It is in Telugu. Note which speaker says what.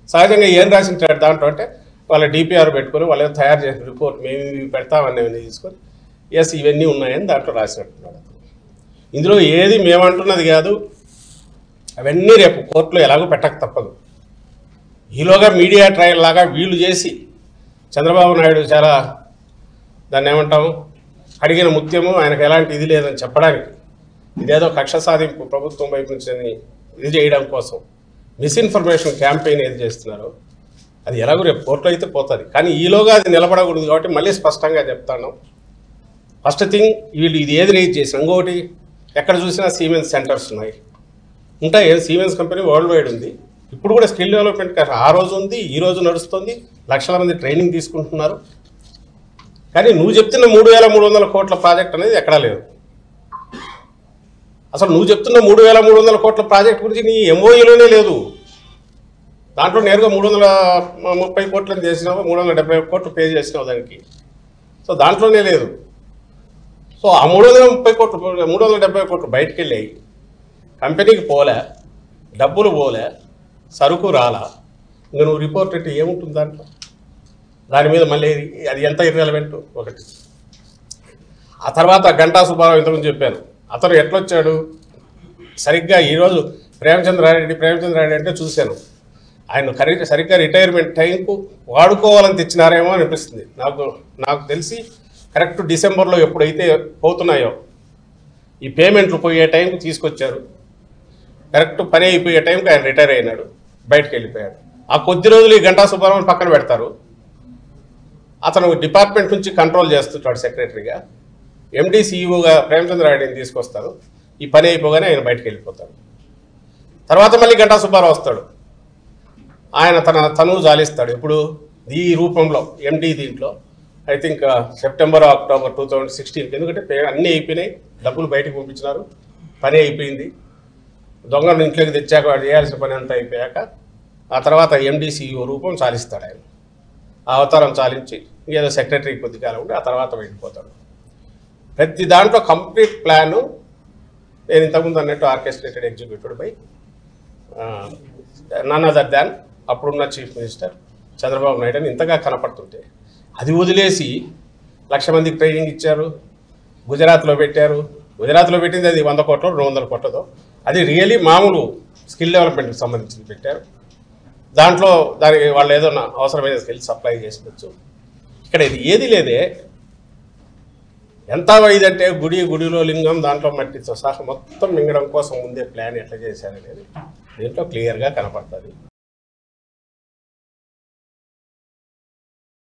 Speaker 1: సహజంగా ఏం రాసింటాడు దాంట్లో అంటే వాళ్ళ డిపిఆర్ పెట్టుకొని వాళ్ళు ఏదో తయారు చేసిన రిపోర్ట్ మేము ఇవి పెడతామని ఇవన్నీ తీసుకొని ఎస్ ఇవన్నీ ఉన్నాయని దాంట్లో రాసినట్టున్నాడు ఇందులో ఏది మేమంటున్నది కాదు అవన్నీ రేపు కోర్టులో ఎలాగో పెట్టక తప్పదు ఈలోగా మీడియా ట్రయల్ లాగా వీళ్ళు చేసి చంద్రబాబు నాయుడు చాలా దాన్ని ఏమంటాము అడిగిన ముత్యము ఆయనకు ఎలాంటి ఇది లేదని చెప్పడానికి ఇదేదో కక్ష సాధింపు ప్రభుత్వం వైపు నుంచి అని ఇది చేయడం కోసం మిస్ఇన్ఫర్మేషన్ క్యాంపెయిన్ ఏది చేస్తున్నారో అది ఎలాగో రేపు కోర్టులో అయితే పోతుంది కానీ ఈలోగా అది నిలబడకూడదు కాబట్టి మళ్ళీ స్పష్టంగా చెప్తాను ఫస్ట్ థింగ్ వీళ్ళు ఇది ఏది రేజ్ చేసి ఇంకొకటి ఎక్కడ చూసినా సీమెన్స్ సెంటర్స్ ఉన్నాయి ఉంటాయి సీమెన్స్ కంపెనీ వరల్డ్ వైడ్ ఉంది ఇప్పుడు కూడా స్కిల్ డెవలప్మెంట్ కాదు. ఆ రోజు ఉంది ఈ రోజు నడుస్తుంది లక్షల మంది ట్రైనింగ్ తీసుకుంటున్నారు కానీ నువ్వు చెప్తున్న మూడు వేల మూడు వందల కోట్ల ప్రాజెక్ట్ అనేది ఎక్కడా లేదు అసలు నువ్వు చెప్తున్న మూడు వేల మూడు వందల కోట్ల ప్రాజెక్ట్ గురించి నీ ఎంఓఈలోనే లేదు దాంట్లో నేరుగా మూడు వందల ముప్పై కోట్లను చేసినావు మూడు వందల డెబ్బై కోట్లు పే చేసినావు దానికి సో దాంట్లోనే లేదు సో ఆ మూడు వందల ముప్పై కోట్లు మూడు వందల డెబ్బై కోట్లు బయటికి వెళ్ళాయి కంపెనీకి పోలే డబ్బులు పోలే సరుకు రాలా ఇంకా నువ్వు రిపోర్ట్ అంటే ఏముంటుంది దాంట్లో దాని మీద మళ్ళీ అది ఎంత ఇర్రెలవెంట్ ఒకటి ఆ తర్వాత గంటా సుబ్బారావు ఇంతకుముందు చెప్పాను అతను ఎట్లొచ్చాడు సరిగ్గా ఈరోజు ప్రేమచంద్రారెడ్డి ప్రేమచంద్రారెడ్డి అంటే చూశాను ఆయన కరి సరిగ్గా రిటైర్మెంట్ టైంకు వాడుకోవాలని తెచ్చినారేమో అనిపిస్తుంది నాకు నాకు తెలిసి కరెక్ట్ డిసెంబర్లో ఎప్పుడైతే పోతున్నాయో ఈ పేమెంట్లు పోయే టైంకి తీసుకొచ్చారు కరెక్ట్ పని అయిపోయే టైంకి ఆయన రిటైర్ అయినాడు బయటకు వెళ్ళిపోయాడు ఆ కొద్ది రోజులు ఈ గంటా సుబ్బారావు పక్కన పెడతారు అతను డిపార్ట్మెంట్ నుంచి కంట్రోల్ చేస్తుంటాడు సెక్రటరీగా ఎండి సీఈఓగా ప్రేమచంద్రారెడ్డిని తీసుకొస్తారు ఈ పని అయిపోగానే ఆయన బయటకు వెళ్ళిపోతాడు తర్వాత మళ్ళీ గంటా సుబ్బారావు వస్తాడు ఆయన తన తను జాలిస్తాడు ఇప్పుడు ఈ రూపంలో ఎండి దీంట్లో I think September October two thousand సిక్స్టీన్కి ఎందుకంటే పే- అన్నీ అయిపోయినాయి డబ్బులు బయటకు పంపించినారు పని అయిపోయింది దొంగను ఇంట్లోకి తెచ్చాక వాడు చేయాల్సిన పని అంతా అయిపోయాక ఆ తర్వాత ఎండిసిఓ రూపం చాలిస్తాడు ఆయన ఆ అవతారం చాలించి ఇంకేదో సెక్రటరీ కొద్ది కాలం ఉండి ఆ తర్వాత వెళ్ళిపోతాడు ప్రతి దాంట్లో కంప్లీట్ ప్లాను నేను ఇంతకుముందు అన్నట్టు orchestrated executed by none other than అప్పుడున్న చీఫ్ మినిస్టర్ చంద్రబాబు నాయుడు అని ఇంతగా కనపడుతుంటే అది వదిలేసి లక్ష మందికి ట్రైనింగ్ ఇచ్చారు గుజరాత్లో పెట్టారు గుజరాత్లో పెట్టింది అది వంద కోట్లు రెండు వందల కోట్లతో అది రియలీ మామూలు స్కిల్ డెవలప్మెంట్కి సంబంధించింది పెట్టారు దాంట్లో దానికి వాళ్ళు ఏదైనా అవసరమైన స్కిల్ సప్లై చేసుకోవచ్చు ఇక్కడ ఇది ఏది లేదే ఎంత ఇదంటే గుడి గుడిలో లింగం దాంట్లో మట్టితో సహా మొత్తం మింగడం కోసం ముందే ప్లాన్ ఎట్లా చేశారనేది దీంట్లో క్లియర్గా కనపడుతుంది